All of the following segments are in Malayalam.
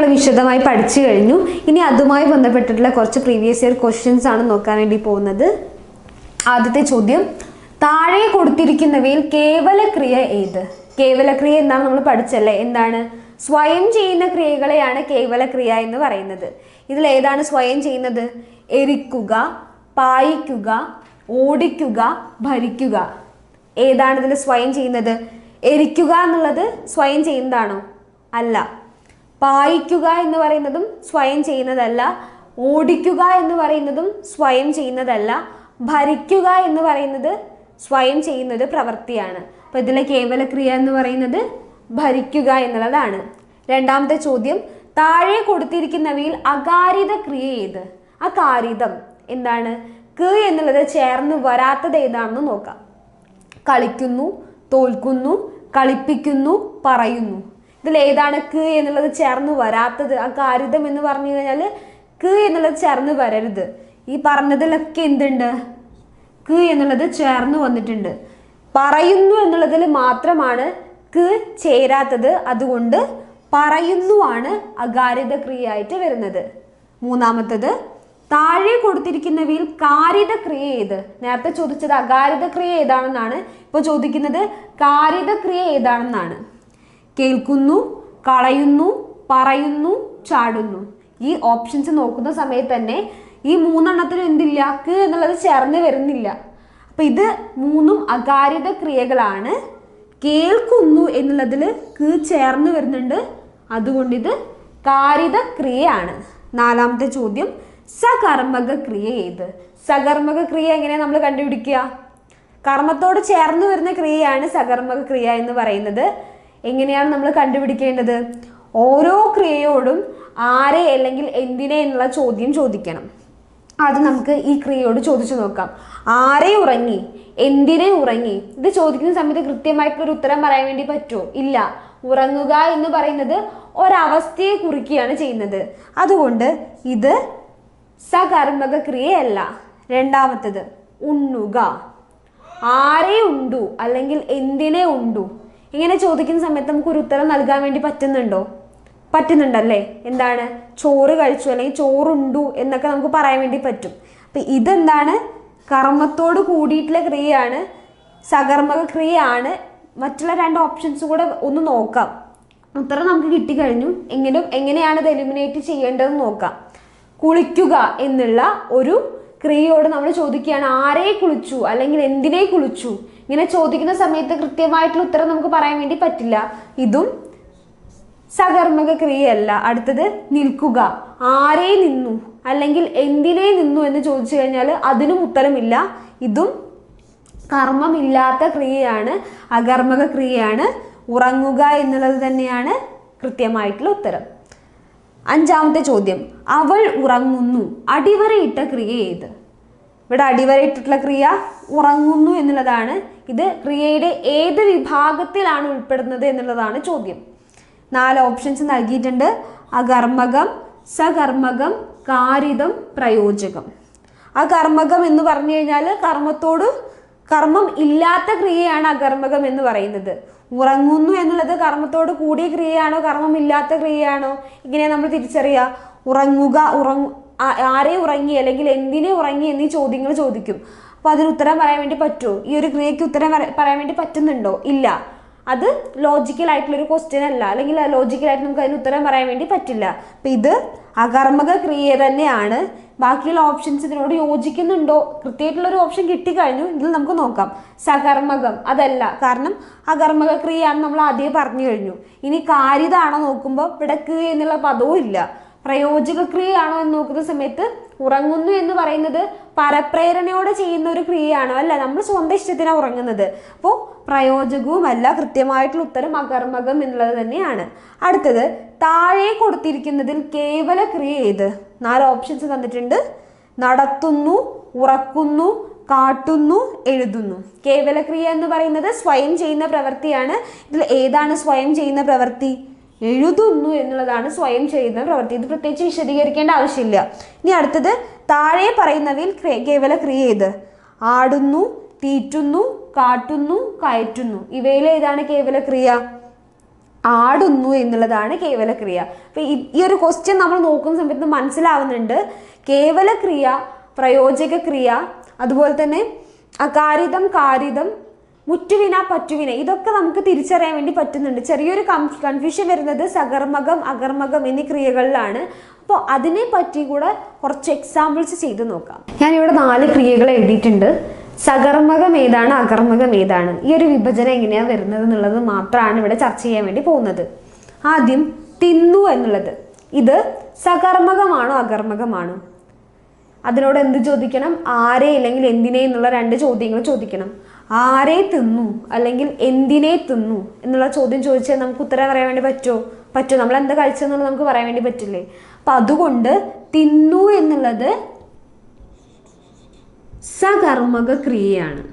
നമ്മൾ വിശദമായി പഠിച്ചു കഴിഞ്ഞു ഇനി അതുമായി ബന്ധപ്പെട്ടിട്ടുള്ള കുറച്ച് പ്രീവിയസ് ഇയർ ക്വസ്റ്റ്യൻസ് ആണ് നോക്കാൻ വേണ്ടി പോകുന്നത് ആദ്യത്തെ ചോദ്യം താഴെ കൊടുത്തിരിക്കുന്നവയിൽ കേവലക്രിയ ഏത് കേവലക്രിയ എന്താണ് നമ്മൾ പഠിച്ചല്ലേ എന്താണ് സ്വയം ചെയ്യുന്ന ക്രിയകളെയാണ് കേവലക്രിയ എന്ന് പറയുന്നത് ഇതിൽ ഏതാണ് സ്വയം ചെയ്യുന്നത് എരിക്കുക പായിക്കുക ഓടിക്കുക ഭരിക്കുക ഏതാണ് ഇതിൽ സ്വയം ചെയ്യുന്നത് എരിക്കുക എന്നുള്ളത് സ്വയം ചെയ്യുന്നതാണോ അല്ല പായിക്കുക എന്ന് പറയുന്നതും സ്വയം ചെയ്യുന്നതല്ല ഓടിക്കുക എന്ന് പറയുന്നതും സ്വയം ചെയ്യുന്നതല്ല ഭരിക്കുക എന്ന് പറയുന്നത് സ്വയം ചെയ്യുന്ന ഒരു പ്രവൃത്തിയാണ് അപ്പോൾ ഇതിലെ കേവലക്രിയ എന്ന് പറയുന്നത് ഭരിക്കുക എന്നുള്ളതാണ് രണ്ടാമത്തെ ചോദ്യം താഴെ കൊടുത്തിരിക്കുന്നവയിൽ അകാരിത ക്രിയ ഏത് അകാരിതം എന്താണ് ക എന്നുള്ളത് ചേർന്ന് വരാത്തത് ഏതാണെന്ന് നോക്കാം കളിക്കുന്നു തോൽക്കുന്നു കളിപ്പിക്കുന്നു പറയുന്നു ഇതിൽ ഏതാണ് ക എന്നുള്ളത് ചേർന്ന് വരാത്തത് ആ കാരിതം എന്ന് പറഞ്ഞു കഴിഞ്ഞാൽ ക എന്നുള്ളത് ചേർന്ന് വരരുത് ഈ പറഞ്ഞതിലൊക്കെ എന്തുണ്ട് ക എന്നുള്ളത് ചേർന്ന് വന്നിട്ടുണ്ട് പറയുന്നു എന്നുള്ളതിൽ മാത്രമാണ് ക ചേരാത്തത് അതുകൊണ്ട് പറയുന്നുവാണ് അകാരിത ക്രിയയായിട്ട് വരുന്നത് മൂന്നാമത്തത് താഴെ കൊടുത്തിരിക്കുന്നവയിൽ കാരിത ക്രിയ ഏത് നേരത്തെ ചോദിച്ചത് അകാരിത ക്രിയ ഏതാണെന്നാണ് ഇപ്പോൾ ചോദിക്കുന്നത് കാരിത ക്രിയ ഏതാണെന്നാണ് കേൾക്കുന്നു കളയുന്നു പറയുന്നു ചാടുന്നു ഈ ഓപ്ഷൻസ് നോക്കുന്ന സമയത്ത് തന്നെ ഈ മൂന്നെണ്ണത്തിനും എന്തില്ല ക്ക് എന്നുള്ളത് ചേർന്ന് വരുന്നില്ല അപ്പൊ ഇത് മൂന്നും അകാരിത ക്രിയകളാണ് കേൾക്കുന്നു എന്നുള്ളതിൽ ക്ക് ചേർന്ന് വരുന്നുണ്ട് അതുകൊണ്ട് ഇത് കാരിത ക്രിയയാണ് നാലാമത്തെ ചോദ്യം സകർമ്മക ക്രിയ ഏത് സകർമ്മക ക്രിയ എങ്ങനെ നമ്മൾ കണ്ടുപിടിക്കുക കർമ്മത്തോട് ചേർന്ന് വരുന്ന ക്രിയയാണ് സകർമ്മക ക്രിയ എന്ന് പറയുന്നത് എങ്ങനെയാണ് നമ്മൾ കണ്ടുപിടിക്കേണ്ടത് ഓരോ ക്രിയയോടും ആരെ അല്ലെങ്കിൽ എന്തിനെ എന്നുള്ള ചോദ്യം ചോദിക്കണം അത് നമുക്ക് ഈ ക്രിയയോട് ചോദിച്ചു നോക്കാം ആരെ ഉറങ്ങി എന്തിനെ ഉറങ്ങി ഇത് ചോദിക്കുന്ന സമയത്ത് കൃത്യമായിട്ടുള്ള ഉത്തരം പറയാൻ വേണ്ടി പറ്റുമോ ഇല്ല ഉറങ്ങുക എന്ന് പറയുന്നത് ഒരവസ്ഥയെ കുറിക്കുകയാണ് ചെയ്യുന്നത് അതുകൊണ്ട് ഇത് സകർമ്മക ക്രിയയല്ല രണ്ടാമത്തത് ഉണ്ണുക ആരെ ഉണ്ടു അല്ലെങ്കിൽ എന്തിനെ ഉണ്ടു ഇങ്ങനെ ചോദിക്കുന്ന സമയത്ത് നമുക്ക് ഒരു ഉത്തരം നൽകാൻ വേണ്ടി പറ്റുന്നുണ്ടോ പറ്റുന്നുണ്ടല്ലേ എന്താണ് ചോറ് കഴിച്ചു അല്ലെങ്കിൽ ചോറുണ്ടു എന്നൊക്കെ നമുക്ക് പറയാൻ വേണ്ടി പറ്റും അപ്പം ഇതെന്താണ് കർമ്മത്തോട് കൂടിയിട്ടുള്ള ക്രിയയാണ് സകർമ്മക ക്രിയയാണ് മറ്റുള്ള രണ്ട് ഓപ്ഷൻസ് കൂടെ ഒന്ന് നോക്കാം ഉത്തരം നമുക്ക് കിട്ടിക്കഴിഞ്ഞു എങ്കിലും എങ്ങനെയാണ് ഇത് എലിമിനേറ്റ് ചെയ്യേണ്ടതെന്ന് നോക്കാം കുളിക്കുക എന്നുള്ള ഒരു ക്രിയയോട് നമ്മൾ ചോദിക്കുകയാണ് ആരെ കുളിച്ചു അല്ലെങ്കിൽ എന്തിനെ കുളിച്ചു ഇങ്ങനെ ചോദിക്കുന്ന സമയത്ത് കൃത്യമായിട്ടുള്ള ഉത്തരം നമുക്ക് പറയാൻ വേണ്ടി പറ്റില്ല ഇതും സകർമ്മക ക്രിയയല്ല അടുത്തത് നിൽക്കുക ആരെ നിന്നു അല്ലെങ്കിൽ എന്തിനെ നിന്നു എന്ന് ചോദിച്ചു കഴിഞ്ഞാൽ അതിനും ഉത്തരമില്ല ഇതും കർമ്മമില്ലാത്ത ക്രിയയാണ് അകർമ്മക ക്രിയയാണ് ഉറങ്ങുക എന്നുള്ളത് തന്നെയാണ് കൃത്യമായിട്ടുള്ള ഉത്തരം അഞ്ചാമത്തെ ചോദ്യം അവൾ ഉറങ്ങുന്നു അടിവരയിട്ട ക്രിയ ഏത് ഇവിടെ അടിവരയിട്ടിട്ടുള്ള ക്രിയ ഉറങ്ങുന്നു എന്നുള്ളതാണ് ഇത് ക്രിയയുടെ ഏത് വിഭാഗത്തിലാണ് ഉൾപ്പെടുന്നത് എന്നുള്ളതാണ് ചോദ്യം നാല് ഓപ്ഷൻസ് നൽകിയിട്ടുണ്ട് അകർമ്മകം സകർമ്മകം കാരിതം പ്രയോജകം അകർമ്മകം എന്ന് പറഞ്ഞു കഴിഞ്ഞാൽ കർമ്മത്തോട് കർമ്മം ഇല്ലാത്ത ക്രിയയാണ് അകർമ്മകം എന്ന് പറയുന്നത് ഉറങ്ങുന്നു എന്നുള്ളത് കർമ്മത്തോട് കൂടിയ ക്രിയയാണോ കർമ്മം ഇല്ലാത്ത ക്രിയയാണോ ഇങ്ങനെ നമ്മൾ തിരിച്ചറിയുക ഉറങ്ങുക ഉറങ്ങു ആ- ആരെ ഉറങ്ങി അല്ലെങ്കിൽ എന്തിനെ ഉറങ്ങി എന്നീ ചോദ്യങ്ങൾ ചോദിക്കും അപ്പോൾ അതിന് ഉത്തരം പറയാൻ വേണ്ടി പറ്റുമോ ഈ ഒരു ക്രിയയ്ക്ക് ഉത്തരം പറ- പറയാൻ വേണ്ടി പറ്റുന്നുണ്ടോ ഇല്ല അത് ലോജിക്കൽ ആയിട്ടുള്ള ഒരു ക്വസ്റ്റ്യൻ അല്ല അല്ലെങ്കിൽ ലോജിക്കലായിട്ട് നമുക്ക് അതിന് ഉത്തരം പറയാൻ വേണ്ടി പറ്റില്ല അപ്പം ഇത് അകർമ്മക ക്രിയ തന്നെയാണ് ബാക്കിയുള്ള ഓപ്ഷൻസ് ഇതിനോട് യോജിക്കുന്നുണ്ടോ കൃത്യമായിട്ടുള്ള ഒരു ഓപ്ഷൻ കിട്ടിക്കഴിഞ്ഞു ഇതിൽ നമുക്ക് നോക്കാം സകർമ്മകം അതല്ല കാരണം അകർമ്മക ക്രിയയാണ് നമ്മൾ ആദ്യം പറഞ്ഞു കഴിഞ്ഞു ഇനി കാരിതാണോ നോക്കുമ്പോൾ ഇവിടെ ക്ക് എന്നുള്ള പദവും ഇല്ല പ്രയോജക ക്രിയയാണോ എന്ന് നോക്കുന്ന സമയത്ത് ഉറങ്ങുന്നു എന്ന് പറയുന്നത് പരപ്രേരണയോടെ ചെയ്യുന്ന ഒരു ക്രിയയാണോ അല്ല നമ്മൾ സ്വന്തം ഇഷ്ടത്തിനാണ് ഉറങ്ങുന്നത് അപ്പോൾ പ്രയോജകവുമല്ല കൃത്യമായിട്ടുള്ള ഉത്തരം അകർമ്മകം എന്നുള്ളത് തന്നെയാണ് അടുത്തത് താഴെ കൊടുത്തിരിക്കുന്നതിൽ കേവല ക്രിയ ഏത് നാല് ഓപ്ഷൻസ് തന്നിട്ടുണ്ട് നടത്തുന്നു ഉറക്കുന്നു കാട്ടുന്നു എഴുതുന്നു കേവല ക്രിയ എന്ന് പറയുന്നത് സ്വയം ചെയ്യുന്ന പ്രവൃത്തിയാണ് ഇതിൽ ഏതാണ് സ്വയം ചെയ്യുന്ന പ്രവൃത്തി എഴുതുന്നു എന്നുള്ളതാണ് സ്വയം ചെയ്യുന്ന പ്രവൃത്തി ഇത് പ്രത്യേകിച്ച് വിശദീകരിക്കേണ്ട ആവശ്യമില്ല ഇനി അടുത്തത് താഴെ പറയുന്നവയിൽ ക്രിയ- കേവല ക്രിയ ഏത് ആടുന്നു തീറ്റുന്നു കാട്ടുന്നു കയറ്റുന്നു ഇവയിൽ ഏതാണ് കേവല ക്രിയ ആടുന്നു എന്നുള്ളതാണ് കേവലക്രിയ അപ്പം ഈ ഒരു ക്വസ്റ്റ്യൻ നമ്മൾ നോക്കുന്ന സമയത്ത് മനസ്സിലാവുന്നുണ്ട് കേവലക്രിയ പ്രയോജക ക്രിയ അതുപോലെ തന്നെ അകാരിതം കാരിതം മുറ്റുവിന പറ്റുവിന ഇതൊക്കെ നമുക്ക് തിരിച്ചറിയാൻ വേണ്ടി പറ്റുന്നുണ്ട് ചെറിയൊരു കൺഫ്യൂഷൻ വരുന്നത് സകർമ്മകം അകർമ്മകം എന്നീ ക്രിയകളിലാണ് അപ്പോൾ അതിനെ പറ്റി കൂടെ കുറച്ച് എക്സാമ്പിൾസ് ചെയ്ത് നോക്കാം ഞാനിവിടെ നാല് ക്രിയകൾ എഴുതിയിട്ടുണ്ട് സകർമ്മകം ഏതാണ് അകർമ്മകം ഏതാണ് ഈ ഒരു വിഭജനം എങ്ങനെയാണ് വരുന്നത് എന്നുള്ളത് മാത്രമാണ് ഇവിടെ ചർച്ച ചെയ്യാൻ വേണ്ടി പോകുന്നത് ആദ്യം തിന്നു എന്നുള്ളത് ഇത് സകർമ്മകമാണോ അകർമ്മകമാണോ അതിനോട് എന്ത് ചോദിക്കണം ആരെ അല്ലെങ്കിൽ എന്തിനെ എന്നുള്ള രണ്ട് ചോദ്യങ്ങൾ ചോദിക്കണം ആരെ തിന്നു അല്ലെങ്കിൽ എന്തിനെ തിന്നു എന്നുള്ള ചോദ്യം ചോദിച്ചാൽ നമുക്ക് ഉത്തരം പറയാൻ വേണ്ടി പറ്റുമോ പറ്റുമോ നമ്മൾ എന്താ കഴിച്ചതെന്നുള്ളത് നമുക്ക് പറയാൻ വേണ്ടി പറ്റില്ലേ അപ്പം അതുകൊണ്ട് തിന്നു എന്നുള്ളത് സകർമ്മക ക്രിയയാണ്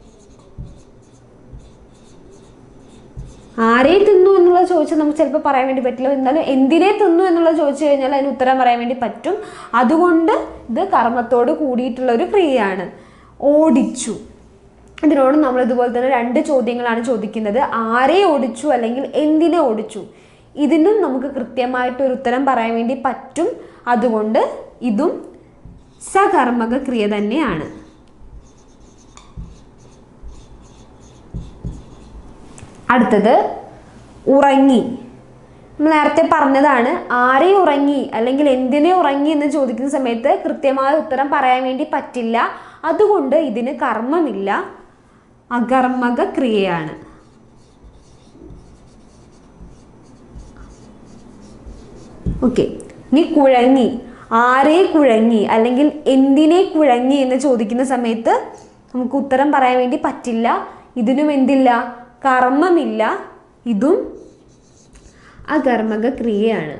ആരെ തിന്നു എന്നുള്ളത് ചോദിച്ചാൽ നമുക്ക് ചിലപ്പോൾ പറയാൻ വേണ്ടി പറ്റില്ല എന്നാലും എന്തിനെ തിന്നു എന്നുള്ളത് ചോദിച്ചു കഴിഞ്ഞാൽ അതിന് ഉത്തരം പറയാൻ വേണ്ടി പറ്റും അതുകൊണ്ട് ഇത് കർമ്മത്തോട് കൂടിയിട്ടുള്ള ഒരു ക്രിയയാണ് ഓടിച്ചു ഇതിനോട് നമ്മൾ ഇതുപോലെ തന്നെ രണ്ട് ചോദ്യങ്ങളാണ് ചോദിക്കുന്നത് ആരെ ഓടിച്ചു അല്ലെങ്കിൽ എന്തിനെ ഓടിച്ചു ഇതിനും നമുക്ക് കൃത്യമായിട്ട് ഒരു ഉത്തരം പറയാൻ വേണ്ടി പറ്റും അതുകൊണ്ട് ഇതും സകർമ്മക ക്രിയ തന്നെയാണ് അടുത്തത് ഉറങ്ങി നമ്മൾ നേരത്തെ പറഞ്ഞതാണ് ആരെ ഉറങ്ങി അല്ലെങ്കിൽ എന്തിനെ ഉറങ്ങി എന്ന് ചോദിക്കുന്ന സമയത്ത് കൃത്യമായ ഉത്തരം പറയാൻ വേണ്ടി പറ്റില്ല അതുകൊണ്ട് ഇതിന് കർമ്മമില്ല അകർമ്മക ക്രിയയാണ് ഓക്കെ നീ കുഴങ്ങി ആരെ കുഴങ്ങി അല്ലെങ്കിൽ എന്തിനെ കുഴങ്ങി എന്ന് ചോദിക്കുന്ന സമയത്ത് നമുക്ക് ഉത്തരം പറയാൻ വേണ്ടി പറ്റില്ല ഇതിനും എന്തില്ല കർമ്മമില്ല ഇതും അകർമ്മക ക്രിയയാണ്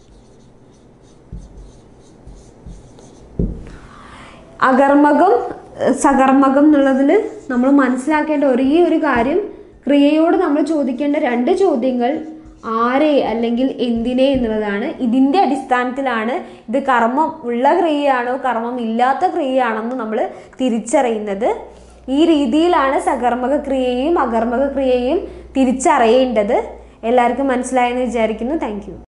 അകർമ്മകം ഏഹ് സകർമ്മകം എന്നുള്ളതിൽ നമ്മൾ മനസ്സിലാക്കേണ്ട ഒരേ ഒരു കാര്യം ക്രിയയോട് നമ്മൾ ചോദിക്കേണ്ട രണ്ട് ചോദ്യങ്ങൾ ആരെ അല്ലെങ്കിൽ എന്തിനെ എന്നുള്ളതാണ് ഇതിൻ്റെ അടിസ്ഥാനത്തിലാണ് ഇത് കർമ്മം ഉള്ള ക്രിയയാണോ കർമ്മം ഇല്ലാത്ത ക്രിയയാണെന്ന് നമ്മൾ തിരിച്ചറിയുന്നത് ഈ രീതിയിലാണ് സകർമ്മക ക്രിയയും അകർമ്മക ക്രിയയും തിരിച്ചറിയേണ്ടത് എല്ലാവർക്കും മനസ്സിലായെന്ന് വിചാരിക്കുന്നു താങ്ക്